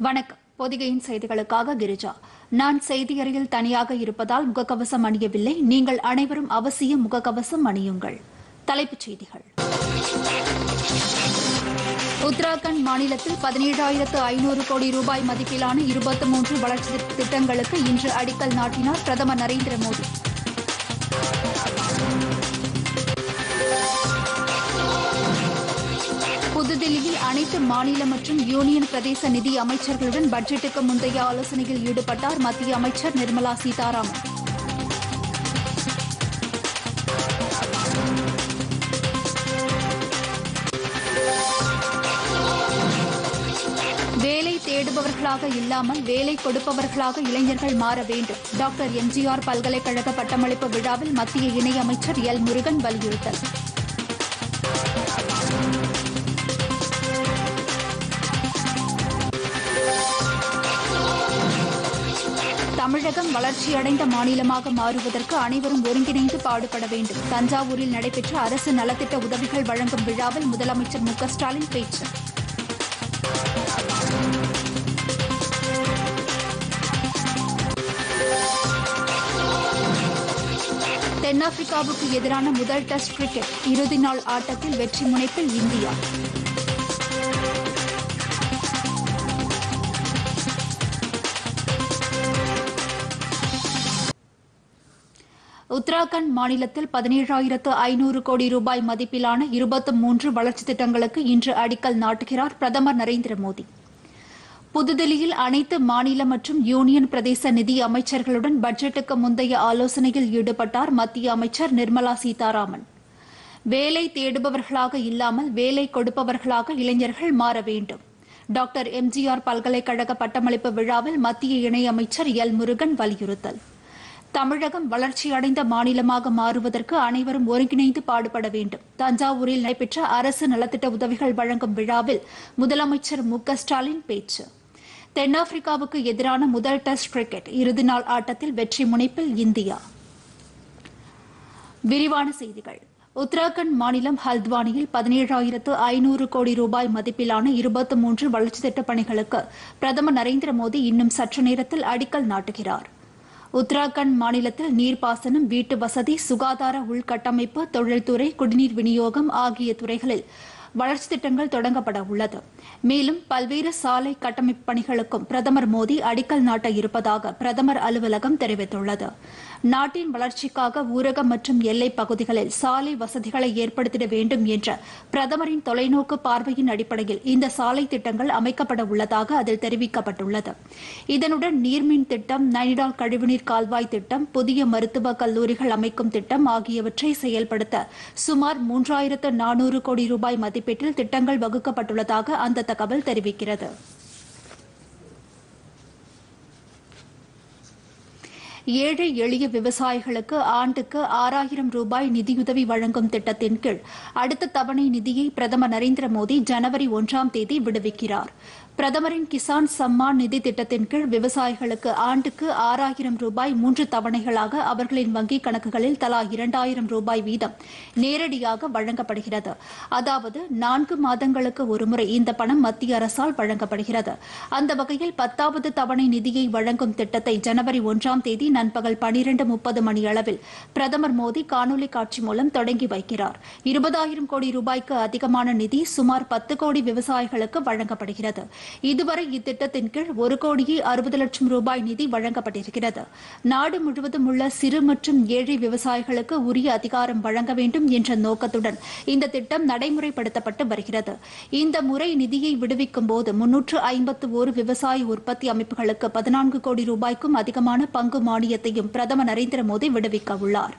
வணக்கம் பொதிகையின் செய்திகளுக்காக கிரிஜா நான் செய்தியறையில் தனியாக இருப்பதால் முகக்கவசம் அணியவில்லை நீங்கள் அனைவரும் அவசியம் முகக்கவசம் அணியுங்கள் தலைப்புச் செய்திகள் உத்தராகண்ட் மாநிலத்தில் பதினேழாயிரத்து ஐநூறு கோடி ரூபாய் மதிப்பிலான இருபத்தி மூன்று வளர்ச்சி திட்டங்களுக்கு இன்று அடிக்கல் நாட்டினார் பிரதமர் நரேந்திர மோடி புதுதில்லியில் அனைத்து மாநில மற்றும் யூனியன் பிரதேச நிதி அமைச்சர்களுடன் பட்ஜெட்டுக்கு முந்தைய ஆலோசனையில் ஈடுபட்டார் மத்திய அமைச்சர் நிர்மலா சீதாராமன் வேலை தேடுபவர்களாக இல்லாமல் வேலை கொடுப்பவர்களாக இளைஞர்கள் மாற வேண்டும் டாக்டர் எம்ஜிஆர் பல்கலைக்கழக பட்டமளிப்பு விழாவில் மத்திய இணையமைச்சர் எல் முருகன் வலியுறுத்தல் தமிழகம் வளர்ச்சியடைந்த மாநிலமாக மாறுவதற்கு அனைவரும் ஒருங்கிணைந்து பாடுபட வேண்டும் தஞ்சாவூரில் நடைபெற்ற அரசு நலத்திட்ட உதவிகள் வழங்கும் விழாவில் முதலமைச்சர் மு க ஸ்டாலின் பேச்சு தென்னாப்பிரிக்காவுக்கு எதிரான முதல் டெஸ்ட் கிரிக்கெட் இறுதி நாள் ஆட்டத்தில் வெற்றி முனைப்பில் இந்தியா உத்தராகண்ட் மாநிலத்தில் பதினேழாயிரத்து ஐநூறு கோடி ரூபாய் மதிப்பிலான இருபத்தி மூன்று வளர்ச்சித் திட்டங்களுக்கு இன்று அடிக்கல் நாட்டுகிறார் பிரதமர் நரேந்திர மோடி புதுதில்லியில் அனைத்து மாநில மற்றும் யூனியன் பிரதேச நிதி அமைச்சர்களுடன் பட்ஜெட்டுக்கு முந்தைய ஆலோசனையில் ஈடுபட்டார் மத்திய அமைச்சர் நிர்மலா சீதாராமன் வேலை தேடுபவர்களாக இல்லாமல் வேலை கொடுப்பவர்களாக இளைஞர்கள் மாற வேண்டும் டாக்டர் எம்ஜிஆர் பல்கலைக்கழக பட்டமளிப்பு விழாவில் மத்திய இணையமைச்சர் எல் முருகன் வலியுறுத்தல் தமிழகம் வளர்ச்சியடைந்த மாநிலமாக மாறுவதற்கு அனைவரும் ஒருங்கிணைந்து பாடுபட வேண்டும் தஞ்சாவூரில் நடைபெற்ற அரசு நலத்திட்ட உதவிகள் வழங்கும் விழாவில் முதலமைச்சர் மு க ஸ்டாலின் பேச்சு தென்னாப்பிரிக்காவுக்கு எதிரான முதல் டெஸ்ட் கிரிக்கெட் இறுதி நாள் ஆட்டத்தில் வெற்றி முனைப்பில் இந்தியா விரிவான செய்திகள் உத்தராகண்ட் மாநிலம் ஹல்த்வானியில் பதினேழாயிரத்து ஐநூறு கோடி ரூபாய் மதிப்பிலான இருபத்தி மூன்று வளர்ச்சித் திட்டப் பணிகளுக்கு பிரதமர் நரேந்திர மோடி இன்னும் சற்று நேரத்தில் அடிக்கல் நாட்டுகிறார் உத்தராகண்ட் மாநிலத்தில் நீர்ப்பாசனம் வீட்டு வசதி சுகாதார உள்கட்டமைப்பு தொழில்துறை குடிநீர் விநியோகம் ஆகிய துறைகளில் வளர்ச்சித் திட்டங்கள் தொடங்கப்பட உள்ளது மேலும் பல்வேறு சாலை கட்டமைப்பு பணிகளுக்கும் பிரதமர் மோடி அடிக்கல் நாட்ட இருப்பதாக பிரதமர் அலுவலகம் தெரிவித்துள்ளது நாட்டின் வளர்ச்சிக்காக ஊரக மற்றும் எல்லைப் பகுதிகளில் சாலை வசதிகளை ஏற்படுத்திட வேண்டும் என்ற பிரதமரின் தொலைநோக்கு பார்வையின் அடிப்படையில் இந்த சாலை திட்டங்கள் அமைக்கப்பட உள்ளதாக அதில் தெரிவிக்கப்பட்டுள்ளது இதனுடன் நீர்மின் திட்டம் நைனிடால் கழிவுநீர் கால்வாய் திட்டம் புதிய மருத்துவக் கல்லூரிகள் அமைக்கும் திட்டம் ஆகியவற்றை செயல்படுத்த சுமார் மூன்றாயிரத்து நானூறு கோடி ரூபாய் மதிப்பீட்டில் திட்டங்கள் வகுக்கப்பட்டுள்ளதாக அந்த தகவல் தெரிவிக்கிறது ஏழை எளிய விவசாயிகளுக்கு ஆண்டுக்கு ஆறாயிரம் ரூபாய் நிதியுதவி வழங்கும் திட்டத்தின் கீழ் அடுத்த தவணை நிதியை பிரதமர் நரேந்திர மோடி ஜனவரி ஒன்றாம் தேதி விடுவிக்கிறார் பிரதமரின் கிசான் சம்மான் நிதி திட்டத்தின் கீழ் விவசாயிகளுக்கு ஆண்டுக்கு ஆறாயிரம் ரூபாய் மூன்று தவணைகளாக அவர்களின் வங்கிக் கணக்குகளில் தலா இரண்டாயிரம் ரூபாய் வீதம் நேரடியாக வழங்கப்படுகிறது அதாவது நான்கு மாதங்களுக்கு ஒருமுறை இந்த பணம் மத்திய அரசால் வழங்கப்படுகிறது அந்த வகையில் பத்தாவது தவணை நிதியை வழங்கும் திட்டத்தை ஜனவரி ஒன்றாம் தேதி நண்பகல் பனிரண்டு முப்பது மணியளவில் பிரதமர் மோடி காணொலி காட்சி மூலம் தொடங்கி வைக்கிறார் இருபதாயிரம் கோடி ரூபாய்க்கு அதிகமான நிதி சுமார் பத்து கோடி விவசாயிகளுக்கு வழங்கப்படுகிறது இதுவரை இத்திட்டத்தின் கீழ் ஒரு கோடியே அறுபது லட்சம் ரூபாய் நிதி வழங்கப்பட்டிருக்கிறது நாடு முழுவதும் உள்ள சிறு மற்றும் ஏழை விவசாயிகளுக்கு உரிய அதிகாரம் வழங்க வேண்டும் என்ற நோக்கத்துடன் இந்த திட்டம் நடைமுறைப்படுத்தப்பட்டு வருகிறது இந்த முறை நிதியை விடுவிக்கும் போது முன்னூற்று ஐம்பத்து ஒரு விவசாய உற்பத்தி அமைப்புகளுக்கு பதினான்கு கோடி ரூபாய்க்கும் அதிகமான பங்கு மானியத்தையும் பிரதமர் நரேந்திர மோடி விடுவிக்க உள்ளார்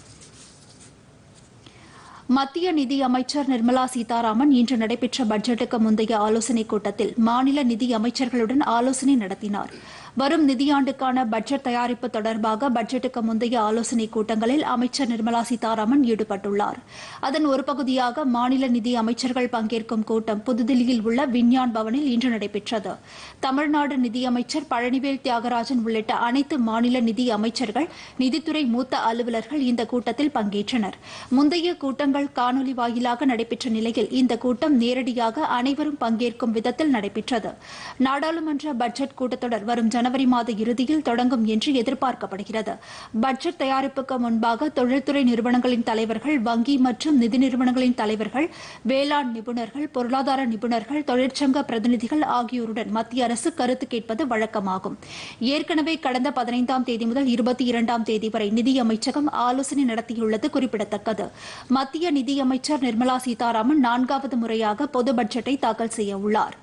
மத்திய நிதி அமைச்சர் நிர்மலா சீதாராமன் இன்று நடைபெற்ற பட்ஜெட்டுக்கு முந்தைய ஆலோசனைக் கூட்டத்தில் மாநில நிதி அமைச்சர்களுடன் ஆலோசனை நடத்தினார் வரும் நிதியாண்டுக்கான பட்ஜெட் தயாரிப்பு தொடர்பாக பட்ஜெட்டுக்கு முந்தைய ஆலோசனைக் கூட்டங்களில் அமைச்சர் நிர்மலா சீதாராமன் ஈடுபட்டுள்ளார் அதன் ஒரு பகுதியாக மாநில நிதி அமைச்சர்கள் பங்கேற்கும் கூட்டம் புதுதில்லியில் உள்ள விஞ்ஞான் பவனில் இன்று நடைபெற்றது தமிழ்நாடு நிதியமைச்சர் பழனிவேல் தியாகராஜன் உள்ளிட்ட அனைத்து மாநில நிதி அமைச்சர்கள் நிதித்துறை மூத்த அலுவலர்கள் இந்த கூட்டத்தில் பங்கேற்றனர் முந்தைய கூட்டங்கள் காணொலி வாயிலாக நடைபெற்ற நிலையில் இந்த கூட்டம் நேரடியாக அனைவரும் பங்கேற்கும் விதத்தில் நடைபெற்றது நாடாளுமன்ற பட்ஜெட் கூட்டத்தொடர் வரும் ஜனவரி மாத இறுதியில் தொடங்கும் என்று எதிர்பார்க்கப்படுகிறது பட்ஜெட் தயாரிப்புக்கு முன்பாக தொழில்துறை நிறுவனங்களின் தலைவர்கள் வங்கி மற்றும் நிதி நிறுவனங்களின் தலைவர்கள் வேளாண் நிபுணர்கள் பொருளாதார நிபுணர்கள் தொழிற்சங்க பிரதிநிதிகள் ஆகியோருடன் மத்திய அரசு கருத்து கேட்பது வழக்கமாகும் ஏற்கனவே கடந்த பதினைந்தாம் தேதி முதல் இருபத்தி இரண்டாம் தேதி வரை நிதியமைச்சகம் ஆலோசனை நடத்தியுள்ளது குறிப்பிடத்தக்கது மத்திய நிதியமைச்சர் நிர்மலா சீதாராமன் நான்காவது முறையாக பொது பட்ஜெட்டை தாக்கல் செய்ய உள்ளார்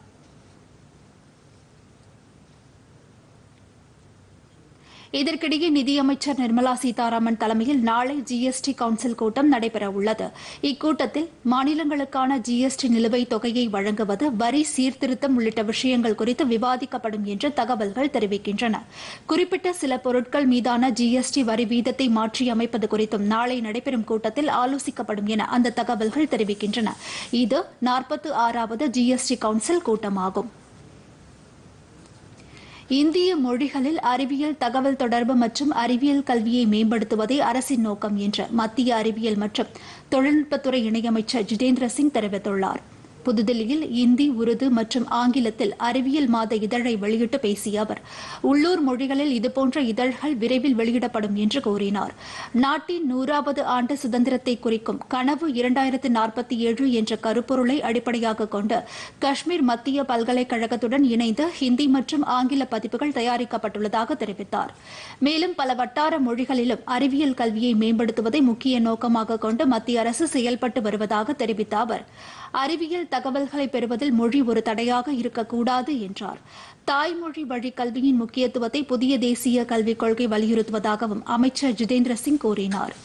இதற்கிடையே நிதியமைச்சர் நிர்மலா சீதாராமன் தலைமையில் நாளை ஜிஎஸ்டி கவுன்சில் கூட்டம் நடைபெறவுள்ளது இக்கூட்டத்தில் மாநிலங்களுக்கான ஜிஎஸ்டி நிலுவைத் தொகையை வழங்குவது வரி சீர்திருத்தம் உள்ளிட்ட விஷயங்கள் குறித்து விவாதிக்கப்படும் என்று தகவல்கள் தெரிவிக்கின்றன குறிப்பிட்ட சில பொருட்கள் மீதான ஜிஎஸ்டி வரி வீதத்தை மாற்றியமைப்பது குறித்தும் நாளை நடைபெறும் கூட்டத்தில் ஆலோசிக்கப்படும் என அந்த தகவல்கள் தெரிவிக்கின்றன இது நாற்பத்து ஆறாவது ஜிஎஸ்டி கவுன்சில் கூட்டமாகும் இந்திய மொழிகளில் அறிவியல் தகவல் தொடர்பு மற்றும் அறிவியல் கல்வியை மேம்படுத்துவதே அரசின் நோக்கம் என்று மத்திய அறிவியல் மற்றும் தொழில்நுட்பத்துறை இணையமைச்சர் ஜிதேந்திர சிங் தெரிவித்துள்ளார் புதுதில்லியில் இந்தி உருது மற்றும் ஆங்கிலத்தில் அறிவியல் மாத இதழை வெளியிட்டு பேசிய அவர் உள்ளூர் மொழிகளில் இதுபோன்ற இதழ்கள் விரைவில் வெளியிடப்படும் என்று கூறினார் நாட்டின் நூறாவது ஆண்டு சுதந்திரத்தை குறிக்கும் கனவு இரண்டாயிரத்து நாற்பத்தி ஏழு என்ற கருப்பொருளை அடிப்படையாக கொண்டு காஷ்மீர் மத்திய பல்கலைக்கழகத்துடன் இணைந்து ஹிந்தி மற்றும் ஆங்கில பதிப்புகள் தயாரிக்கப்பட்டுள்ளதாக தெரிவித்தார் மேலும் பல வட்டார மொழிகளிலும் அறிவியல் கல்வியை மேம்படுத்துவதை முக்கிய நோக்கமாக கொண்டு மத்திய அரசு செயல்பட்டு வருவதாக தெரிவித்த அவர் அறிவியல் தகவல்களை பெறுவதில் மொழி ஒரு தடையாக இருக்கக்கூடாது என்றார் தாய்மொழி வழி கல்வியின் முக்கியத்துவத்தை புதிய தேசிய கல்விக் கொள்கை வலியுறுத்துவதாகவும் அமைச்சர் ஜிதேந்திர சிங் கூறினார்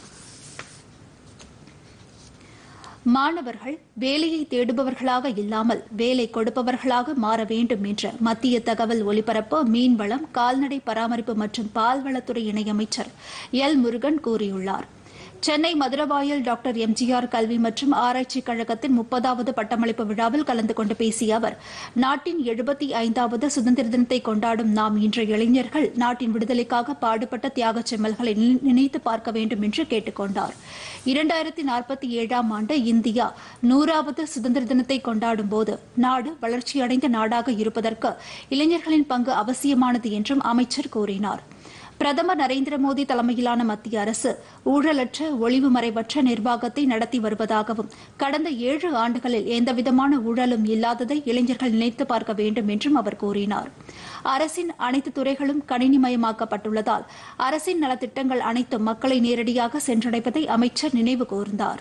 மாணவர்கள் வேலையை தேடுபவர்களாக இல்லாமல் வேலை கொடுப்பவர்களாக மாற வேண்டும் என்று மத்திய தகவல் ஒலிபரப்பு மீன்வளம் கால்நடை பராமரிப்பு மற்றும் பால்வளத்துறை இணையமைச்சர் எல் முருகன் கூறியுள்ளார் சென்னை மதுரவாயல் டாக்டர் எம்ஜிஆர் கல்வி மற்றும் ஆராய்ச்சிக் கழகத்தின் முப்பதாவது பட்டமளிப்பு விழாவில் கலந்து கொண்டு பேசிய அவர் நாட்டின் எழுபத்தி ஐந்தாவது சுதந்திர தினத்தை கொண்டாடும் நாம் இன்ற இளைஞர்கள் நாட்டின் விடுதலைக்காக பாடுபட்ட தியாகச் செம்மல்களை நினைத்து பார்க்க வேண்டும் என்று கேட்டுக் கொண்டார் இரண்டாயிரத்தி நாற்பத்தி ஏழாம் ஆண்டு இந்தியா நூறாவது சுதந்திர தினத்தை கொண்டாடும் போது நாடு வளர்ச்சியடைந்த நாடாக இருப்பதற்கு இளைஞர்களின் பங்கு அவசியமானது என்றும் அமைச்சர் கூறினார் பிரதமர் நரேந்திர மோடி தலைமையிலான மத்திய அரசு ஊழலற்ற ஒளிவு மறைவற்ற நிர்வாகத்தை நடத்தி வருவதாகவும் கடந்த ஏழு ஆண்டுகளில் எந்தவிதமான ஊழலும் இல்லாததை இளைஞர்கள் நினைத்து பார்க்க வேண்டும் என்றும் அவர் கூறினார் அரசின் அனைத்து துறைகளும் கணினிமயமாக்கப்பட்டுள்ளதால் அரசின் நலத்திட்டங்கள் அனைத்தும் மக்களை நேரடியாக சென்றடைவதை அமைச்சர் நினைவு கூர்ந்தார்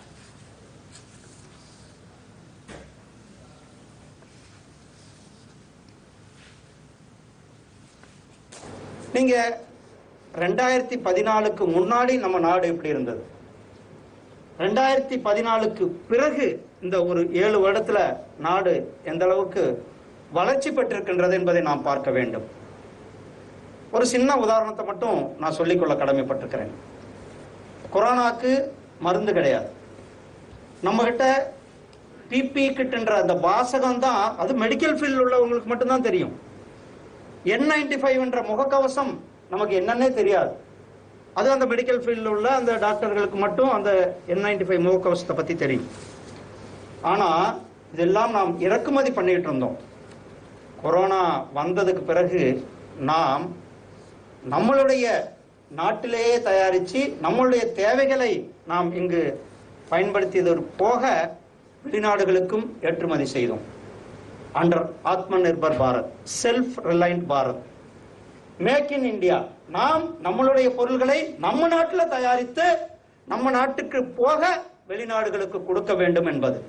நீங்க ரெண்டாயிரத்தி பதினாலுக்கு முன்னாடி நம்ம நாடு எப்படி இருந்தது ரெண்டாயிரத்தி பதினாலுக்கு பிறகு இந்த ஒரு ஏழு வருடத்துல நாடு எந்த அளவுக்கு வளர்ச்சி பெற்றிருக்கின்றது என்பதை நாம் பார்க்க வேண்டும் ஒரு சின்ன உதாரணத்தை மட்டும் நான் சொல்லிக்கொள்ள கடமைப்பட்டிருக்கிறேன் கொரோனாக்கு மருந்து கிடையாது நம்ம கிட்ட பிபி கிட்ன்ற அந்த வாசகம் தான் அது மெடிக்கல் ஃபீல்டில் உள்ளவங்களுக்கு மட்டும்தான் தெரியும் என் நைன்டி ஃபைவ்ன்ற முகக்கவசம் நமக்கு என்னன்னே தெரியாது அது அந்த மெடிக்கல் ஃபீல்டில் உள்ள அந்த டாக்டர்களுக்கு மட்டும் அந்த என் நைன்டி ஃபைவ் முகக்கவசத்தை பற்றி தெரியும் ஆனால் இதெல்லாம் நாம் இறக்குமதி பண்ணிட்டு இருந்தோம் கொரோனா வந்ததுக்கு பிறகு நாம் நம்மளுடைய நாட்டிலேயே தயாரித்து நம்மளுடைய தேவைகளை நாம் இங்கு பயன்படுத்தியது போக வெளிநாடுகளுக்கும் ஏற்றுமதி செய்தோம் under Atma Nirbhar Bharat self reliant Bharat make in India நாம் நம்மளுடைய பொருள்களை நம்ம நாட்டில் தயாரித்து நம்ம நாட்டுக்கு போக வெளிநாடுகளுக்கு கொடுக்க வேண்டும் என்பது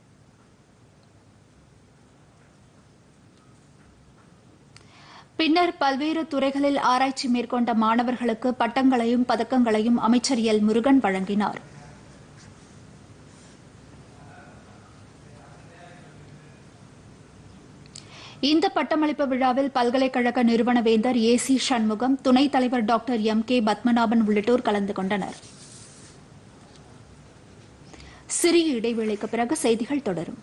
பின்னர் பல்வேறு துறைகளில் ஆராய்ச்சி மேற்கொண்ட மாணவர்களுக்கு பட்டங்களையும் பதக்கங்களையும் அமைச்சர் எல் முருகன் வழங்கினார் இந்த பட்டமளிப்பு விழாவில் பல்கலைக்கழக நிறுவன வேந்தர் ஏ சி சண்முகம் துணைத் தலைவர் டாக்டர் எம் கே பத்மநாபன் உள்ளிட்டோர் கலந்து கொண்டனர் சிறிய இடைவேளைக்கு பிறகு செய்திகள் தொடரும்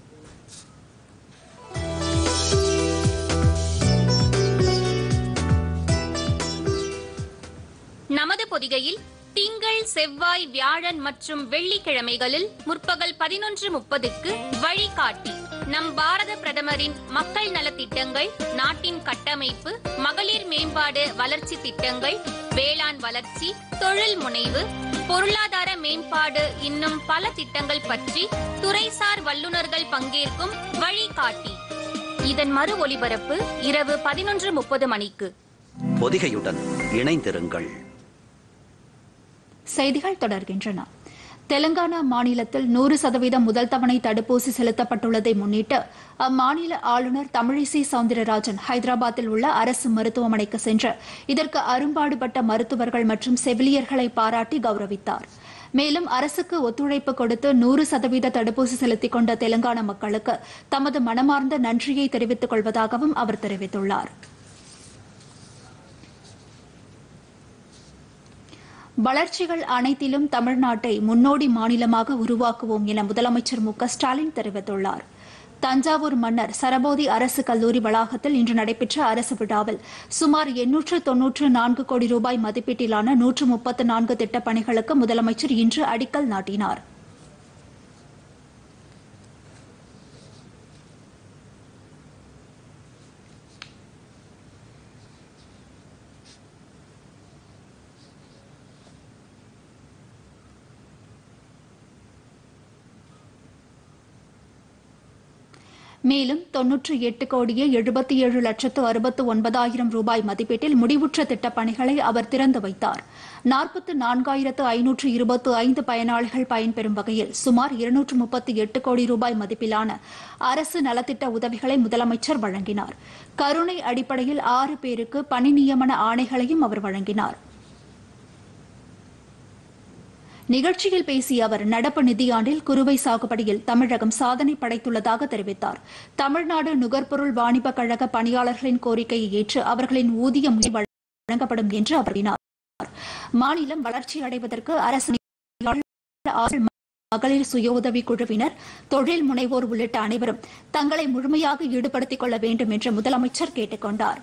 நமது பொதிகையில் திங்கள் செவ்வாய் வியாழன் மற்றும் வெள்ளிக்கிழமைகளில் முற்பகல் பதினொன்று முப்பதுக்கு வழிகாட்டி நம் பாரத பிரதமரின் மக்கள் நலத்திட்டங்கள் நாட்டின் கட்டமைப்பு மகளிர் மேம்பாடு வளர்ச்சி திட்டங்கள் வேளாண் வளர்ச்சி தொழில் முனைவு பொருளாதார மேம்பாடு இன்னும் பல திட்டங்கள் பற்றி துறைசார் வல்லுநர்கள் பங்கேற்கும் வழிகாட்டி இதன் மறு ஒலிபரப்பு இரவு பதினொன்று முப்பது மணிக்கு பொதிகையுடன் இணைந்திருங்கள் செய்திகள் தொடர்கின்றன தெலங்கானா மாநிலத்தில் நூறு சதவீதம் முதல் தவணை தடுப்பூசி செலுத்தப்பட்டுள்ளதை முன்னிட்டு அம்மாநில ஆளுநர் தமிழிசை சவுந்தரராஜன் ஹைதராபாத்தில் உள்ள அரசு மருத்துவமனைக்கு சென்று இதற்கு அரும்பாடுபட்ட மருத்துவர்கள் மற்றும் செவிலியர்களை பாராட்டி கௌரவித்தார் மேலும் அரசுக்கு ஒத்துழைப்பு கொடுத்து நூறு சதவீத தடுப்பூசி செலுத்திக் கொண்ட தெலங்கானா மக்களுக்கு தமது மனமார்ந்த நன்றியை தெரிவித்துக் கொள்வதாகவும் அவர் தெரிவித்துள்ளார் வளர்ச்சிகள் அனைத்திலும் தமிழ்நாட்டை முன்னோடி மாநிலமாக உருவாக்குவோம் என முதலமைச்சர் மு க ஸ்டாலின் தெரிவித்துள்ளார் தஞ்சாவூர் மன்னர் சரபோதி அரசு கல்லூரி வளாகத்தில் இன்று நடைபெற்ற அரசு விழாவில் சுமார் எண்ணூற்று தொன்னூற்று நான்கு கோடி ரூபாய் மதிப்பீட்டிலான நூற்று முப்பத்து நான்கு திட்டப் பணிகளுக்கு முதலமைச்சர் இன்று அடிக்கல் நாட்டினார் மேலும் தொன்னூற்று எட்டு கோடியே எழுபத்தி ஏழு லட்சத்து அறுபத்து ஒன்பதாயிரம் ரூபாய் மதிப்பீட்டில் முடிவுற்ற திட்டப் பணிகளை அவர் திறந்து வைத்தார் நாற்பத்து நான்காயிரத்து ஐநூற்று இருபத்து ஐந்து பயனாளிகள் பயன்பெறும் வகையில் சுமார் இருநூற்று முப்பத்தி எட்டு கோடி ரூபாய் மதிப்பிலான அரசு நலத்திட்ட உதவிகளை முதலமைச்சர் வழங்கினார் கருணை அடிப்படையில் ஆறு பேருக்கு பணி நியமன ஆணைகளையும் அவர் வழங்கினார் நிகழ்ச்சியில் பேசிய அவர் நடப்பு நிதியாண்டில் குறுவை சாகுபடியில் தமிழகம் சாதனை படைத்துள்ளதாக தெரிவித்தார் தமிழ்நாடு நுகர்பொருள் வாணிப கழக பணியாளர்களின் கோரிக்கையை ஏற்று அவர்களின் ஊதியம் வழங்கப்படும் என்று அவர் கூறினார் மாநிலம் வளர்ச்சி அடைவதற்கு அரசு ஆறு மகளிர் சுய உதவி குழுவினர் தொழில் முனைவோர் உள்ளிட்ட அனைவரும் தங்களை முழுமையாக ஈடுபடுத்திக் கொள்ள வேண்டும் என்று முதலமைச்சர் கேட்டுக் கொண்டார்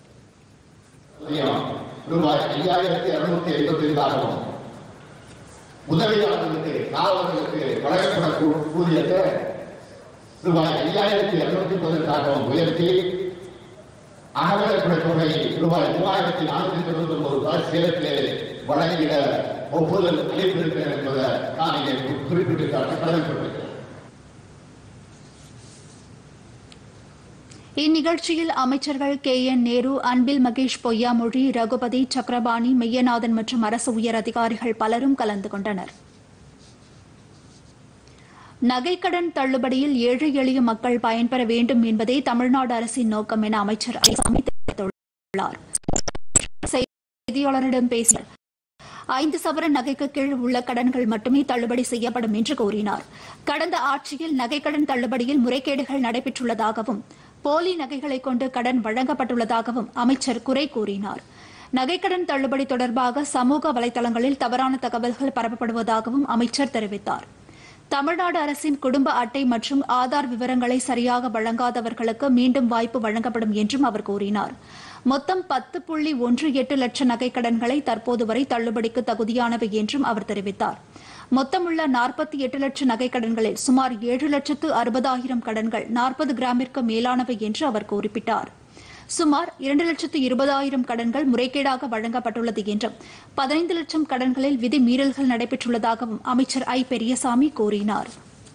ரூபாய் ஐயாயிரத்தி இருநூத்தி ஐம்பத்தி ஐந்தாகவும் உதவியாளர்களுக்கு காவலர்களுக்கு வழங்கப்பட ஊதியத்தை ரூபாய் ஐயாயிரத்தி இருநூத்தி பதினெட்டாகவும் உயர்த்தி அகவலைப்பட தொகை ரூபாய் மூவாயிரத்தி நானூத்தி தொண்ணூத்தி ஒன்பது ரூபாய் சேலத்திலே வழங்கிட ஒப்புதல் அளித்திருக்கிறேன் என்பதை நான் இங்கே குறிப்பிட்டு காட்ட கடமைப்பட்டிருக்கிறேன் இந்நிகழ்ச்சியில் அமைச்சர்கள் கே என் நேரு அன்பில் மகேஷ் பொய்யாமொழி ரகுபதி சக்கரபாணி மெய்யநாதன் மற்றும் அரசு உயர் அதிகாரிகள் பலரும் கலந்து கொண்டனர் நகைக்கடன் தள்ளுபடியில் ஏழை எளிய மக்கள் பயன்பெற வேண்டும் என்பதே தமிழ்நாடு அரசின் நோக்கம் என அமைச்சர் ஐசாமி தெரிவித்துள்ளார் செய்தியாளரிடம் பேசிய ஐந்து சவரன் நகைக்கு கீழ் உள்ள கடன்கள் மட்டுமே தள்ளுபடி செய்யப்படும் என்று கூறினார் கடந்த ஆட்சியில் நகைக்கடன் தள்ளுபடியில் முறைகேடுகள் நடைபெற்றுள்ளதாகவும் போலி நகைகளை கொண்டு கடன் வழங்கப்பட்டுள்ளதாகவும் அமைச்சர் குறை கூறினார் நகைக்கடன் தள்ளுபடி தொடர்பாக சமூக வலைதளங்களில் தவறான தகவல்கள் பரப்பப்படுவதாகவும் அமைச்சர் தெரிவித்தார் தமிழ்நாடு அரசின் குடும்ப அட்டை மற்றும் ஆதார் விவரங்களை சரியாக வழங்காதவர்களுக்கு மீண்டும் வாய்ப்பு வழங்கப்படும் என்றும் அவர் கூறினார் மொத்தம் பத்து புள்ளி ஒன்று எட்டு லட்சம் நகைக்கடன்களை தற்போது வரை தள்ளுபடிக்கு தகுதியானவை என்றும் அவர் தெரிவித்தார் மொத்தமுள்ள நாற்பத்தி எட்டு லட்சம் நகைக்கடன்களில் சுமார் ஏழு லட்சத்து அறுபதாயிரம் கடன்கள் நாற்பது கிராமிற்கு மேலானவை என்று அவர் குறிப்பிட்டார் சுமார் இரண்டு லட்சத்து இருபதாயிரம் கடன்கள் முறைகேடாக வழங்கப்பட்டுள்ளது என்றும் பதினைந்து லட்சம் கடன்களில் விதி மீறல்கள் நடைபெற்றுள்ளதாகவும் அமைச்சர் ஐ பெரியசாமி கூறினார்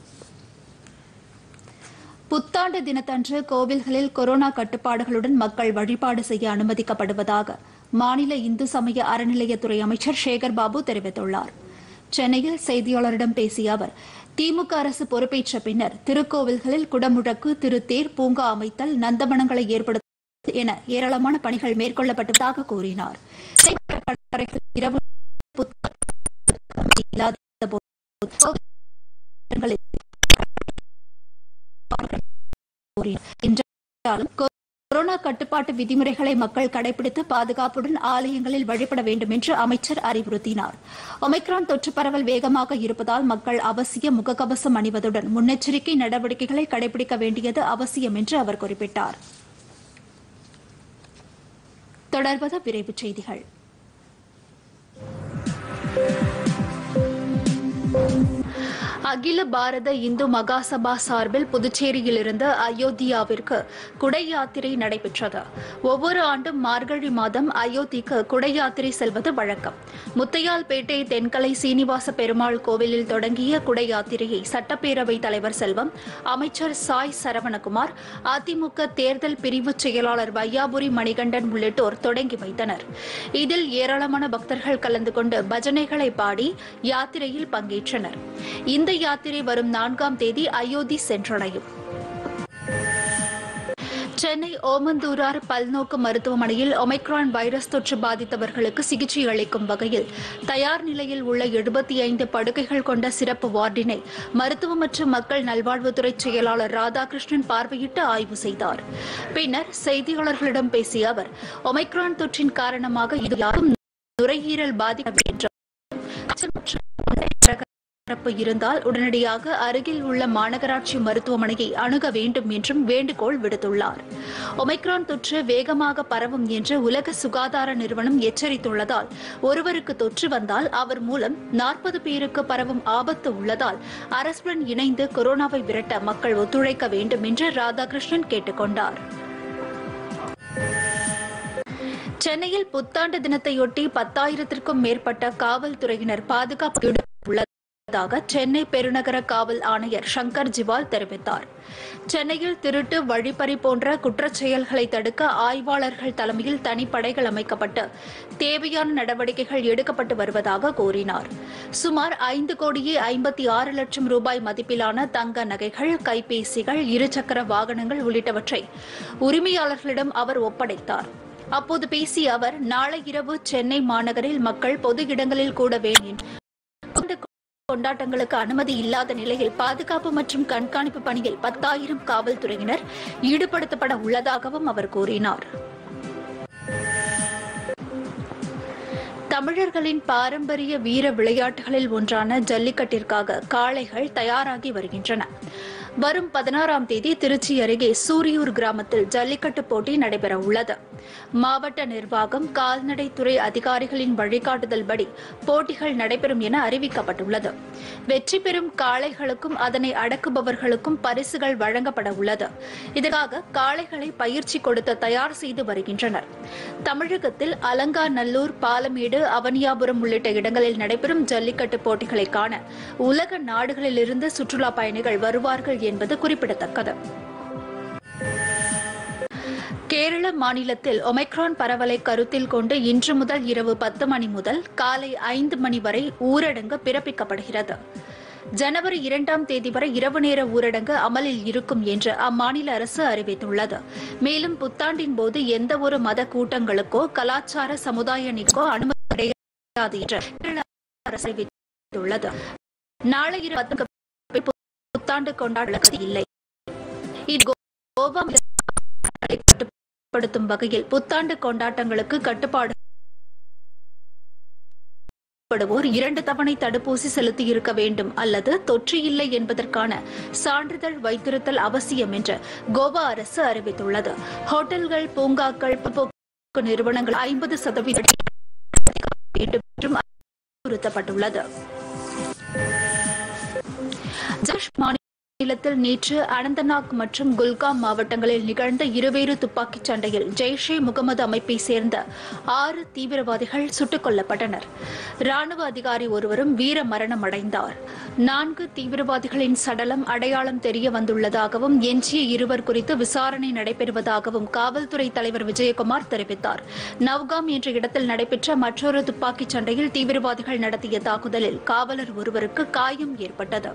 புத்தாண்டு தினத்தன்று கோவில்களில் கொரோனா கட்டுப்பாடுகளுடன் மக்கள் வழிபாடு செய்ய அனுமதிக்கப்படுவதாக மாநில இந்து சமய அறநிலையத்துறை அமைச்சர் சேகர் பாபு தெரிவித்துள்ளார் சென்னையில் செய்தியாளரிடம் பேசிய அவர் திமுக அரசு பொறுப்பேற்ற பின்னர் திருக்கோவில்களில் குடமுழக்கு திருத்தேர் பூங்கா அமைத்தல் நந்தவனங்களை ஏற்படுத்த என ஏராளமான பணிகள் மேற்கொள்ளப்பட்டதாக கூறினார் இரவு இல்லாத போது என்றாலும் கொரோனா கட்டுப்பாட்டு விதிமுறைகளை மக்கள் கடைபிடித்து பாதுகாப்புடன் ஆலயங்களில் வழிபட வேண்டும் என்று அமைச்சர் அறிவுறுத்தினார் ஒமைக்ரான் தொற்று பரவல் வேகமாக இருப்பதால் மக்கள் அவசியம் முகக்கவசம் அணிவதுடன் முன்னெச்சரிக்கை நடவடிக்கைகளை கடைபிடிக்க வேண்டியது அவசியம் என்று அவர் குறிப்பிட்டார் தொடர்வது விரைவுச் செய்திகள் அகில பாரத இந்து மகாசபா சார்பில் புதுச்சேரியிலிருந்து அயோத்தியாவிற்கு குடை யாத்திரை நடைபெற்றது ஒவ்வொரு ஆண்டும் மார்கழி மாதம் அயோத்திக்கு குடை யாத்திரை செல்வது வழக்கம் முத்தையால்பேட்டை தென்கலை சீனிவாச பெருமாள் கோவிலில் தொடங்கிய குடை யாத்திரையை சட்டப்பேரவைத் தலைவர் செல்வம் அமைச்சர் சாய் சரவணகுமார் அதிமுக தேர்தல் பிரிவு செயலாளர் வையாபுரி மணிகண்டன் உள்ளிட்டோர் தொடங்கி வைத்தனர் இதில் ஏராளமான பக்தர்கள் கலந்து கொண்டு பஜனைகளை பாடி யாத்திரையில் பங்கேற்றனர் இந்த யாத்திரை வரும் நான்காம் தேதி அயோத்தி சென்றடையும் சென்னை ஓமந்தூரார் பல்நோக்கு மருத்துவமனையில் ஒமைக்ரான் வைரஸ் தொற்று பாதித்தவர்களுக்கு சிகிச்சை அளிக்கும் வகையில் தயார் நிலையில் உள்ள எழுபத்தி ஐந்து படுக்கைகள் கொண்ட சிறப்பு வார்டினை மருத்துவ மற்றும் மக்கள் நல்வாழ்வுத்துறை செயலாளர் ராதாகிருஷ்ணன் பார்வையிட்டு ஆய்வு செய்தார் பின்னர் செய்தியாளர்களிடம் பேசிய அவர் ஒமைக்ரான் தொற்றின் காரணமாக இது யாரும் நுரையீரல் பாதிக்க என்றார் பரப்பு இருந்தால் உடனடியாக அருகில் உள்ள மாநகராட்சி மருத்துவமனையை அணுக வேண்டும் என்றும் வேண்டுகோள் விடுத்துள்ளார் ஒமைக்ரான் தொற்று வேகமாக பரவும் என்று உலக சுகாதார நிறுவனம் எச்சரித்துள்ளதால் ஒருவருக்கு தொற்று வந்தால் அவர் மூலம் நாற்பது பேருக்கு பரவும் ஆபத்து உள்ளதால் அரசுடன் இணைந்து கொரோனாவை விரட்ட மக்கள் ஒத்துழைக்க வேண்டும் என்று ராதாகிருஷ்ணன் கேட்டுக் கொண்டார் சென்னையில் புத்தாண்டு தினத்தையொட்டி பத்தாயிரத்திற்கும் மேற்பட்ட காவல்துறையினர் பாதுகாப்பு உள்ளதாக சென்னை பெருநகர காவல் ஆணையர் சங்கர் ஜிவால் தெரிவித்தார் சென்னையில் திருட்டு வழிப்பறி போன்ற குற்றச் செயல்களை தடுக்க ஆய்வாளர்கள் தலைமையில் தனிப்படைகள் அமைக்கப்பட்டு தேவையான நடவடிக்கைகள் எடுக்கப்பட்டு வருவதாக கூறினார் சுமார் ஐந்து கோடியே ஐம்பத்தி ஆறு லட்சம் ரூபாய் மதிப்பிலான தங்க நகைகள் கைபேசிகள் இருசக்கர வாகனங்கள் உள்ளிட்டவற்றை உரிமையாளர்களிடம் அவர் ஒப்படைத்தார் அப்போது பேசிய அவர் நாளை இரவு சென்னை மாநகரில் மக்கள் பொது இடங்களில் கூட வேண்டும் கொண்டாட்டங்களுக்கு அனுமதி இல்லாத நிலையில் பாதுகாப்பு மற்றும் கண்காணிப்பு பணியில் பத்தாயிரம் காவல்துறையினர் ஈடுபடுத்தப்பட உள்ளதாகவும் அவர் கூறினார் தமிழர்களின் பாரம்பரிய வீர விளையாட்டுகளில் ஒன்றான ஜல்லிக்கட்டிற்காக காளைகள் தயாராகி வருகின்றன வரும் பதினாறாம் தேதி திருச்சி அருகே சூரியூர் கிராமத்தில் ஜல்லிக்கட்டு போட்டி நடைபெற உள்ளது மாவட்ட நிர்வாகம் கால்நடைத்துறை அதிகாரிகளின் வழிகாட்டுதல்படி போட்டிகள் நடைபெறும் என அறிவிக்கப்பட்டுள்ளது வெற்றி பெறும் காளைகளுக்கும் அதனை அடக்குபவர்களுக்கும் பரிசுகள் வழங்கப்பட உள்ளது இதற்காக காளைகளை பயிற்சி கொடுத்து தயார் செய்து வருகின்றனர் தமிழகத்தில் அலங்காநல்லூர் பாலமேடு அவனியாபுரம் உள்ளிட்ட இடங்களில் நடைபெறும் ஜல்லிக்கட்டு போட்டிகளை காண உலக நாடுகளிலிருந்து சுற்றுலா பயணிகள் வருவார்கள் என்பது குறிப்பிடத்தக்கது கேரள மாநிலத்தில் ஒமைக்ரான் பரவலை கருத்தில் கொண்டு இன்று முதல் இரவு பத்து மணி முதல் காலை ஐந்து மணி வரை ஊரடங்கு பிறப்பிக்கப்படுகிறது ஜனவரி இரண்டாம் தேதி வரை இரவு நேர ஊரடங்கு அமலில் இருக்கும் என்று அம்மாநில அரசு அறிவித்துள்ளது மேலும் புத்தாண்டின் போது எந்த ஒரு மத கூட்டங்களுக்கோ கலாச்சார சமுதாய நிகழ்ச்சிக்கோ அனுமதி கிடையாது என்று கேரள அரசு அறிவித்துள்ளது நாளை இரவு புத்தாண்டு கொண்டாட இல்லை இது கோவா கட்டுப்படுத்தும் வகையில் புத்தாண்டு கொண்டாட்டங்களுக்கு கட்டுப்பாடு படுவோர் இரண்டு தவணை தடுப்பூசி செலுத்தி இருக்க வேண்டும் அல்லது தொற்று இல்லை என்பதற்கான சான்றிதழ் வைத்திருத்தல் அவசியம் என்று கோவா அரசு அறிவித்துள்ளது ஹோட்டல்கள் பூங்காக்கள் போக்கு நிறுவனங்கள் ஐம்பது சதவீதம் வேண்டும் என்றும் அறிவுறுத்தப்பட்டுள்ளது ஜார்ஜ் மாநிலத்தில் நேற்று அனந்தநாக் மற்றும் குல்காம் மாவட்டங்களில் நிகழ்ந்த இருவேறு துப்பாக்கிச் சண்டையில் ஜெய்ஷே முகமது அமைப்பை சேர்ந்த ஆறு தீவிரவாதிகள் சுட்டுக் கொல்லப்பட்டனர் ராணுவ அதிகாரி ஒருவரும் வீர மரணம் அடைந்தார் நான்கு தீவிரவாதிகளின் சடலம் அடையாளம் தெரிய வந்துள்ளதாகவும் எஞ்சிய இருவர் குறித்து விசாரணை நடைபெறுவதாகவும் காவல்துறை தலைவர் விஜயகுமார் தெரிவித்தார் நவ்காம் என்ற இடத்தில் நடைபெற்ற மற்றொரு துப்பாக்கிச் சண்டையில் தீவிரவாதிகள் நடத்திய தாக்குதலில் காவலர் ஒருவருக்கு காயம் ஏற்பட்டது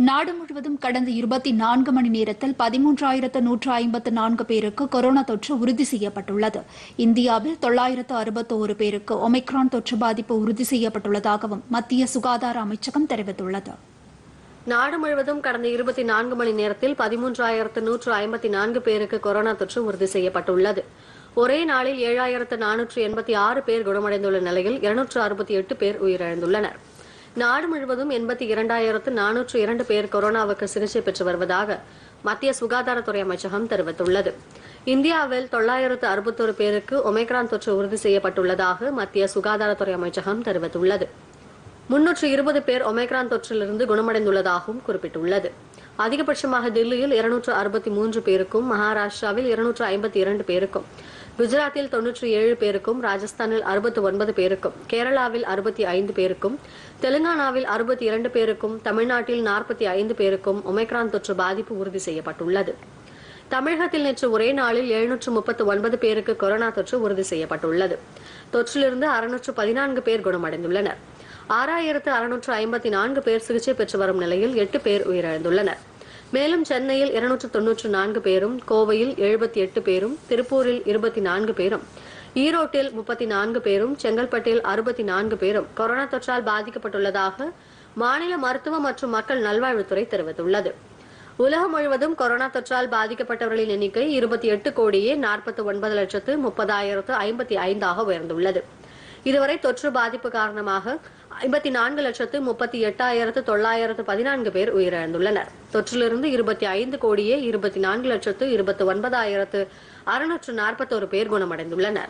நாடு முழுவதும் கடந்த இருபத்தி நான்கு மணி நேரத்தில் பதிமூன்றாயிரத்து நூற்று ஐம்பத்து நான்கு பேருக்கு கொரோனா தொற்று உறுதி செய்யப்பட்டுள்ளது இந்தியாவில் தொள்ளாயிரத்து அறுபத்தோரு பேருக்கு ஒமிக்ரான் தொற்று பாதிப்பு உறுதி செய்யப்பட்டுள்ளதாகவும் மத்திய சுகாதார அமைச்சகம் தெரிவித்துள்ளது நாடு முழுவதும் கடந்த இருபத்தி நான்கு மணி நேரத்தில் பதிமூன்றாயிரத்து நூற்று ஐம்பத்தி நான்கு பேருக்கு கொரோனா தொற்று உறுதி செய்யப்பட்டுள்ளது ஒரே நாளில் ஏழாயிரத்து நானூற்று எண்பத்தி ஆறு பேர் குணமடைந்துள்ள நிலையில் இருநூற்று அறுபத்தி எட்டு பேர் உயிரிழந்துள்ளனர் நாடு முழுவதும் எண்பத்தி இரண்டாயிரத்து நானூற்று இரண்டு பேர் கொரோனாவுக்கு சிகிச்சை பெற்று வருவதாக மத்திய சுகாதாரத்துறை அமைச்சகம் தெரிவித்துள்ளது இந்தியாவில் தொள்ளாயிரத்து அறுபத்தொரு பேருக்கு ஒமைக்ரான் தொற்று உறுதி செய்யப்பட்டுள்ளதாக மத்திய சுகாதாரத்துறை அமைச்சகம் தெரிவித்துள்ளது முன்னூற்று இருபது பேர் ஒமைக்ரான் தொற்றிலிருந்து குணமடைந்துள்ளதாகவும் குறிப்பிட்டுள்ளது அதிகபட்சமாக தில்லியில் இருநூற்று அறுபத்தி மூன்று பேருக்கும் மகாராஷ்டிராவில் இருநூற்று ஐம்பத்தி இரண்டு பேருக்கும் குஜராத்தில் தொன்னூற்றி ஏழு பேருக்கும் ராஜஸ்தானில் அறுபத்தி ஒன்பது பேருக்கும் கேரளாவில் அறுபத்தி ஐந்து பேருக்கும் தெலுங்கானாவில் அறுபத்தி இரண்டு பேருக்கும் தமிழ்நாட்டில் நாற்பத்தி ஐந்து பேருக்கும் ஒமைக்ரான் தொற்று பாதிப்பு உறுதி செய்யப்பட்டுள்ளது தமிழகத்தில் நேற்று ஒரே நாளில் எழுநூற்று முப்பத்து ஒன்பது பேருக்கு கொரோனா தொற்று உறுதி செய்யப்பட்டுள்ளது தொற்றிலிருந்து அறுநூற்று பதினான்கு பேர் குணமடைந்துள்ளனர் ஆறாயிரத்து அறுநூற்று ஐம்பத்தி நான்கு பேர் சிகிச்சை பெற்று வரும் நிலையில் எட்டு பேர் உயிரிழந்துள்ளனர் மேலும் சென்னையில் இருநூற்று தொன்னூற்று நான்கு பேரும் கோவையில் எழுபத்தி எட்டு பேரும் திருப்பூரில் இருபத்தி நான்கு பேரும் ஈரோட்டில் முப்பத்தி நான்கு பேரும் செங்கல்பட்டில் அறுபத்தி நான்கு பேரும் கொரோனா தொற்றால் பாதிக்கப்பட்டுள்ளதாக மாநில மருத்துவ மற்றும் மக்கள் நல்வாழ்வுத்துறை தெரிவித்துள்ளது உலகம் முழுவதும் கொரோனா தொற்றால் பாதிக்கப்பட்டவர்களின் எண்ணிக்கை இருபத்தி எட்டு கோடியே நாற்பத்தி ஒன்பது லட்சத்து முப்பதாயிரத்து ஐம்பத்தி ஐந்தாக உயர்ந்துள்ளது இதுவரை தொற்று பாதிப்பு காரணமாக ஐம்பத்தி நான்கு லட்சத்து முப்பத்தி எட்டாயிரத்து தொள்ளாயிரத்து பதினான்கு பேர் உயிரிழந்துள்ளனர் தொற்றிலிருந்து இருபத்தி ஐந்து கோடியே இருபத்தி நான்கு லட்சத்து இருபத்தி ஒன்பதாயிரத்து அறுநூற்று நாற்பத்தோரு பேர் குணமடைந்துள்ளனர்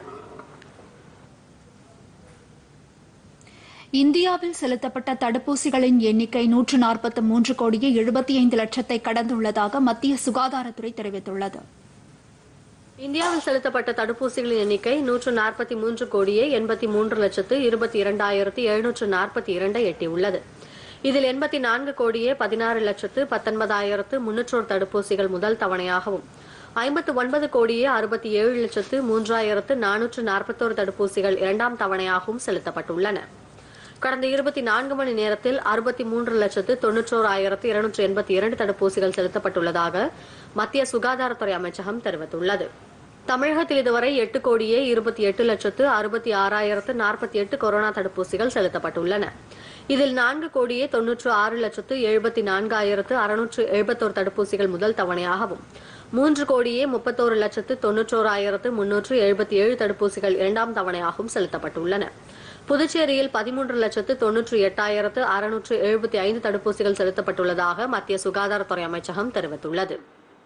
இந்தியாவில் செலுத்தப்பட்ட தடுப்பூசிகளின் எண்ணிக்கை நூற்று நாற்பத்தி மூன்று கோடியே எழுபத்தி ஐந்து லட்சத்தை கடந்துள்ளதாக மத்திய சுகாதாரத்துறை தெரிவித்துள்ளது இந்தியாவில் செலுத்தப்பட்ட தடுப்பூசிகளின் எண்ணிக்கை நூற்று நாற்பத்தி மூன்று கோடியே எண்பத்தி மூன்று லட்சத்து இருபத்தி இரண்டாயிரத்து எழுநூற்று நாற்பத்தி இரண்டை எட்டியுள்ளது இதில் எண்பத்தி நான்கு கோடியே பதினாறு லட்சத்து பத்தொன்பதாயிரத்து முன்னூற்றோர் தடுப்பூசிகள் முதல் தவணையாகவும் ஐம்பத்து ஒன்பது கோடியே அறுபத்தி ஏழு லட்சத்து மூன்றாயிரத்து நானூற்று நாற்பத்தோரு தடுப்பூசிகள் இரண்டாம் தவணையாகவும் செலுத்தப்பட்டுள்ளன கடந்த இருபத்தி நான்கு மணி நேரத்தில் அறுபத்தி மூன்று லட்சத்து தொன்னூற்றோராயிரத்து இருநூற்று எண்பத்தி இரண்டு தடுப்பூசிகள் செலுத்தப்பட்டுள்ளதாக மத்திய சுகாதாரத்துறை அமைச்சகம் தெரிவித்துள்ளது தமிழகத்தில் இதுவரை எட்டு கோடியே இருபத்தி எட்டு லட்சத்து அறுபத்தி ஆறாயிரத்து நாற்பத்தி எட்டு கொரோனா தடுப்பூசிகள் செலுத்தப்பட்டுள்ளன இதில் நான்கு கோடியே தொன்னூற்று ஆறு லட்சத்து எழுபத்தி நான்காயிரத்து அறுநூற்று எழுபத்தோரு தடுப்பூசிகள் முதல் தவணையாகவும் மூன்று கோடியே முப்பத்தோரு லட்சத்து தொன்னூற்றோராயிரத்து முன்னூற்று எழுபத்தி ஏழு தடுப்பூசிகள் இரண்டாம் தவணையாகவும் செலுத்தப்பட்டுள்ளன புதுச்சேரியில் பதிமூன்று லட்சத்து தொன்னூற்றி எட்டாயிரத்து அறுநூற்று எழுபத்தி ஐந்து தடுப்பூசிகள் செலுத்தப்பட்டுள்ளதாக மத்திய சுகாதாரத்துறை அமைச்சகம் தெரிவித்துள்ளது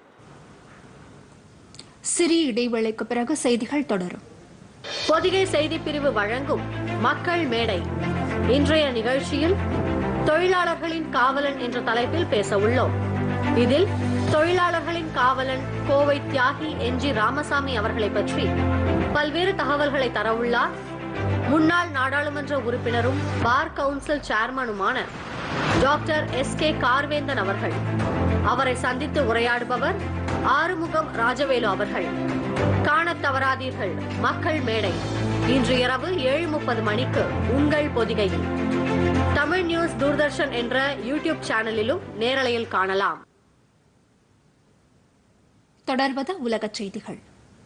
சிறிய இடைவேளைக்கு பிறகு செய்திகள் தொடரும் பொதிகை செய்திப் பிரிவு வழங்கும் மக்கள் மேடை இன்றைய நிகழ்ச்சியில் தொழிலாளர்களின் காவலன் என்ற தலைப்பில் பேச உள்ளோம் இதில் தொழிலாளர்களின் காவலன் கோவை தியாகி என் ஜி ராமசாமி அவர்களை பற்றி பல்வேறு தகவல்களை தரவுள்ளார் முன்னாள் நாடாளுமன்ற உறுப்பினரும் பார் கவுன்சில் சேர்மனுமான டாக்டர் எஸ் கே கார்வேந்தன் அவர்கள் அவரை சந்தித்து உரையாடுபவர் ஆறுமுகம் ராஜவேலு அவர்கள் காணத் தவறாதீர்கள் மக்கள் மேடை இன்று இரவு ஏழு முப்பது மணிக்கு உங்கள் பொதிகையில் தமிழ் நியூஸ் தூர்தர்ஷன் என்ற யூடியூப் சேனலிலும் நேரலையில் காணலாம் தொடர்வது உலகச் செய்திகள்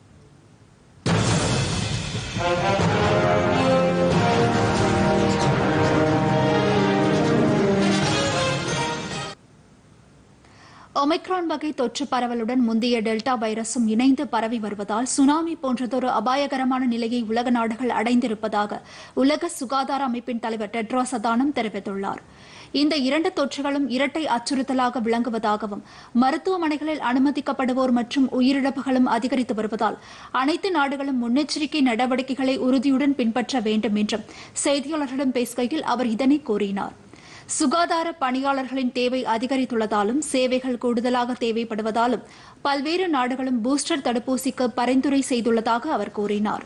ஒமிக்ரான் வகை தொற்று பரவலுடன் முந்தைய டெல்டா வைரஸும் இணைந்து பரவி வருவதால் சுனாமி போன்றதொரு அபாயகரமான நிலையை உலக நாடுகள் அடைந்திருப்பதாக உலக சுகாதார அமைப்பின் தலைவர் டெட்ரோஸ் அதானம் தெரிவித்துள்ளார் இந்த இரண்டு தொற்றுகளும் இரட்டை அச்சுறுத்தலாக விளங்குவதாகவும் மருத்துவமனைகளில் அனுமதிக்கப்படுவோர் மற்றும் உயிரிழப்புகளும் அதிகரித்து வருவதால் அனைத்து நாடுகளும் முன்னெச்சரிக்கை நடவடிக்கைகளை உறுதியுடன் பின்பற்ற வேண்டும் என்றும் செய்தியாளர்களிடம் பேசுகையில் அவர் இதனை கூறினார் சுகாதார பணியாளர்களின் தேவை அதிகரித்துள்ளதாலும் சேவைகள் கூடுதலாக தேவைப்படுவதாலும் பல்வேறு நாடுகளும் பூஸ்டர் தடுப்பூசிக்கு பரிந்துரை செய்துள்ளதாக அவர் கூறினார்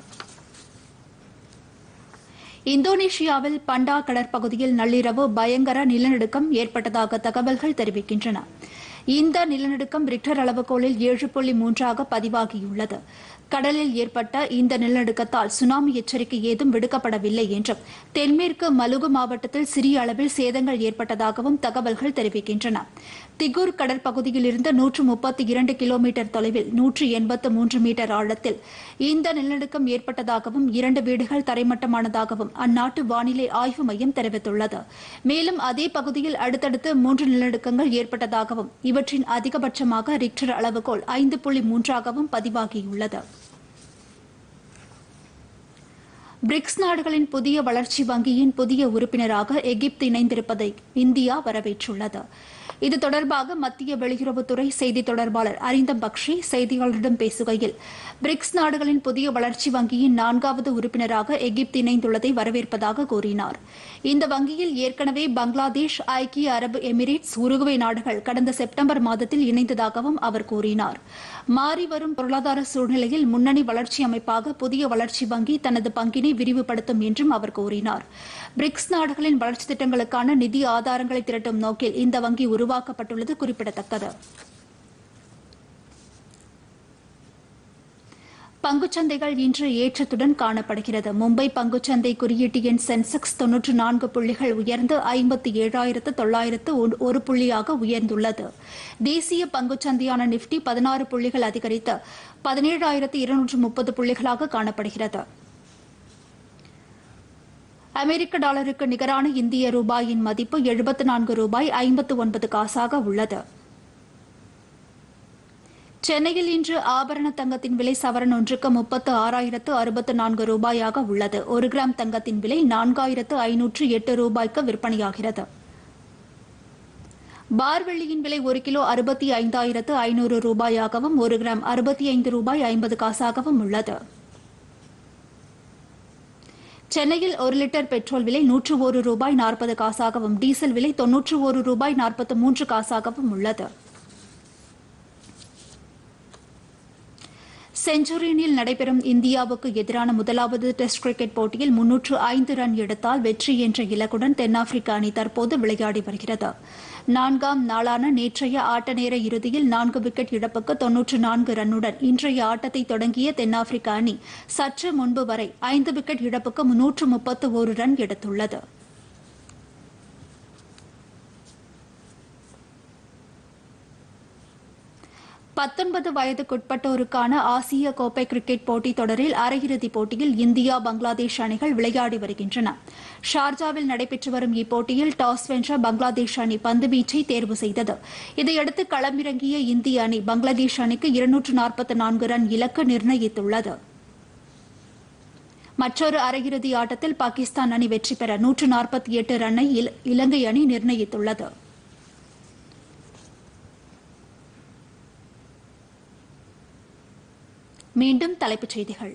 இந்தோனேஷியாவில் பண்டா கடற்பகுதியில் நள்ளிரவு பயங்கர நிலநடுக்கம் ஏற்பட்டதாக தகவல்கள் தெரிவிக்கின்றன இந்த நிலநடுக்கம் ரிக்டர் அளவுகோலில் ஏழு புள்ளி மூன்றாக பதிவாகியுள்ளது கடலில் ஏற்பட்ட இந்த நிலநடுக்கத்தால் சுனாமி எச்சரிக்கை ஏதும் விடுக்கப்படவில்லை என்றும் தென்மேற்கு மலுகு மாவட்டத்தில் சிறிய அளவில் சேதங்கள் ஏற்பட்டதாகவும் தகவல்கள் தெரிவிக்கின்றன திகூர் கடற்பகுதியிலிருந்து நூற்று முப்பத்தி இரண்டு கிலோமீட்டர் தொலைவில் நூற்று எண்பத்து மூன்று மீட்டர் ஆழத்தில் இந்த நிலநடுக்கம் ஏற்பட்டதாகவும் இரண்டு வீடுகள் தரைமட்டமானதாகவும் அந்நாட்டு வானிலை ஆய்வு மையம் தெரிவித்துள்ளது மேலும் அதே பகுதியில் அடுத்தடுத்து மூன்று நிலநடுக்கங்கள் ஏற்பட்டதாகவும் இவற்றின் அதிகபட்சமாக ரிக்டர் அளவுகோல் ஐந்து புள்ளி மூன்றாகவும் பதிவாகியுள்ளது பிரிக்ஸ் நாடுகளின் புதிய வளர்ச்சி வங்கியின் புதிய உறுப்பினராக எகிப்து இணைந்திருப்பதை இந்தியா வரவேற்றுள்ளது இது தொடர்பாக மத்திய வெளியுறவுத்துறை செய்தி தொடர்பாளர் அரிந்தம் பக்ஷி செய்தியாளர்களிடம் பேசுகையில் பிரிக்ஸ் நாடுகளின் புதிய வளர்ச்சி வங்கியின் நான்காவது உறுப்பினராக எகிப்து இணைந்துள்ளதை வரவேற்பதாக கூறினார் இந்த வங்கியில் ஏற்கனவே பங்களாதேஷ் ஐக்கிய அரபு எமிரேட்ஸ் உருகுவே நாடுகள் கடந்த செப்டம்பர் மாதத்தில் இணைந்ததாகவும் அவர் கூறினார் மாறிவரும் பொருளாதார சூழ்நிலையில் முன்னணி வளர்ச்சி அமைப்பாக புதிய வளர்ச்சி வங்கி தனது பங்கினை விரிவுபடுத்தும் என்றும் அவர் கூறினார் பிரிக்ஸ் நாடுகளின் வளர்ச்சி திட்டங்களுக்கான நிதி ஆதாரங்களை திரட்டும் நோக்கில் இந்த வங்கி உருவாக்கப்பட்டுள்ளது குறிப்பிடத்தக்கது பங்குச்சந்தைகள் இன்று ஏற்றத்துடன் காணப்படுகிறது மும்பை பங்குச்சந்தை குறியீட்டு எண் சென்செக்ஸ் தொன்னூற்று நான்கு புள்ளிகள் உயர்ந்து ஐம்பத்தி ஏழாயிரத்து தொள்ளாயிரத்து ஒரு புள்ளியாக உயர்ந்துள்ளது தேசிய பங்குச்சந்தையான நிப்டி பதினாறு புள்ளிகள் அதிகரித்து பதினேழாயிரத்து இருநூற்று முப்பது புள்ளிகளாக காணப்படுகிறது அமெரிக்க டாலருக்கு நிகரான இந்திய ரூபாயின் மதிப்பு எழுபத்து நான்கு ரூபாய் ஐம்பத்து ஒன்பது காசாக உள்ளது சென்னையில் இன்று ஆபரண தங்கத்தின் விலை சவரன் ஒன்றுக்கு முப்பத்து ஆறாயிரத்து அறுபத்து நான்கு ரூபாயாக உள்ளது ஒரு கிராம் தங்கத்தின் விலை நான்காயிரத்து ஐநூற்று எட்டு ரூபாய்க்கு விற்பனையாகிறது பார் வெள்ளியின் விலை ஒரு கிலோ அறுபத்தி ஐந்தாயிரத்து ஐநூறு ரூபாயாகவும் ஒரு கிராம் அறுபத்தி ஐந்து ரூபாய் ஐம்பது காசாகவும் உள்ளது சென்னையில் ஒரு லிட்டர் பெட்ரோல் விலை நூற்று ஒரு ரூபாய் நாற்பது காசாகவும் டீசல் விலை தொன்னூற்று ஒரு ரூபாய் நாற்பத்து மூன்று காசாகவும் உள்ளது செஞ்சுரியனில் நடைபெறும் இந்தியாவுக்கு எதிரான முதலாவது டெஸ்ட் கிரிக்கெட் போட்டியில் முன்னூற்று ஐந்து ரன் எடுத்தால் வெற்றி என்ற இலக்குடன் தென்னாப்பிரிக்க அணி தற்போது விளையாடி வருகிறது நான்காம் நாளான நேற்றைய ஆட்ட நேர இறுதியில் நான்கு விக்கெட் இழப்புக்கு தொன்னூற்று நான்கு ரன்னுடன் இன்றைய ஆட்டத்தை தொடங்கிய தென்னாப்பிரிக்க அணி சற்று முன்பு வரை ஐந்து விக்கெட் இழப்புக்கு முன்னூற்று முப்பத்து ஒரு ரன் எடுத்துள்ளது பத்தொன்பது வயதுக்குட்பட்டோருக்கான ஆசிய கோப்பை கிரிக்கெட் போட்டித் தொடரில் அரையிறுதிப் போட்டியில் இந்தியா பங்களாதேஷ் அணிகள் விளையாடி வருகின்றன ஷார்ஜாவில் நடைபெற்று வரும் இப்போட்டியில் டாஸ் வென்ற பங்களாதேஷ் அணி பந்துவீச்சை தேர்வு செய்தது இதையடுத்து களமிறங்கிய இந்திய அணி பங்களாதேஷ் அணிக்கு இருநூற்று நாற்பத்தி நான்கு ரன் இலக்கு நிர்ணயித்துள்ளது மற்றொரு அரையிறுதி ஆட்டத்தில் பாகிஸ்தான் அணி வெற்றி பெற நூற்று நாற்பத்தி எட்டு ரன்னை இலங்கை அணி நிர்ணயித்துள்ளது மீண்டும் தலைப்புச் செய்திகள்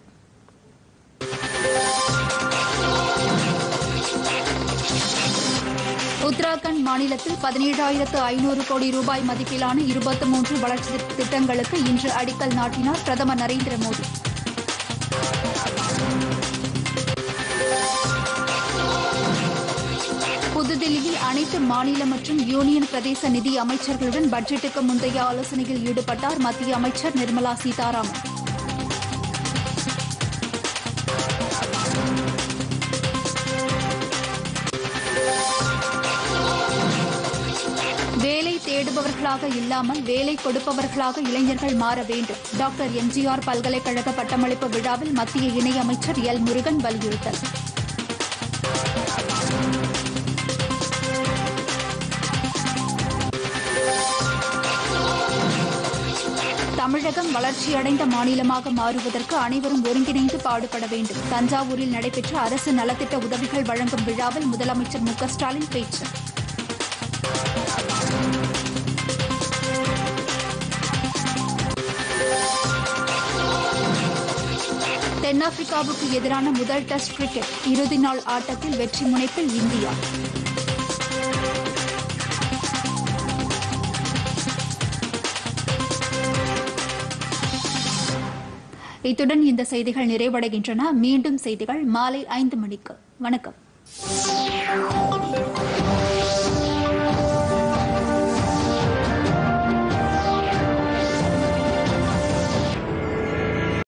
உத்தராகண்ட் மாநிலத்தில் பதினேழாயிரத்து ஐநூறு கோடி ரூபாய் மதிப்பிலான இருபத்தி மூன்று வளர்ச்சி திட்டங்களுக்கு இன்று அடிக்கல் நாட்டினார் பிரதமர் நரேந்திர மோடி புதுதில்லியில் அனைத்து மாநில மற்றும் யூனியன் பிரதேச நிதி அமைச்சர்களுடன் பட்ஜெட்டுக்கு முந்தைய ஆலோசனையில் ஈடுபட்டார் மத்திய அமைச்சர் நிர்மலா சீதாராமன் வேலை தேடுபவர்களாக இல்லாமல் வேலை கொடுப்பவர்களாக இளைஞர்கள் மாற வேண்டும் டாக்டர் எம்ஜிஆர் பல்கலைக்கழக பட்டமளிப்பு விழாவில் மத்திய இணையமைச்சர் எல் முருகன் வலியுறுத்தல் தமிழகம் வளர்ச்சியடைந்த மாநிலமாக மாறுவதற்கு அனைவரும் ஒருங்கிணைந்து பாடுபட வேண்டும் தஞ்சாவூரில் நடைபெற்ற அரசு நலத்திட்ட உதவிகள் வழங்கும் விழாவில் முதலமைச்சர் மு க ஸ்டாலின் பேச்சு தென்னாப்பிரிக்காவுக்கு எதிரான முதல் டெஸ்ட் கிரிக்கெட் இறுதி நாள் ஆட்டத்தில் வெற்றி முனைப்பில் இந்தியா இத்துடன் இந்த செய்திகள் நிறைவடைகின்றன மீண்டும் செய்திகள் மாலை ஐந்து மணிக்கு வணக்கம்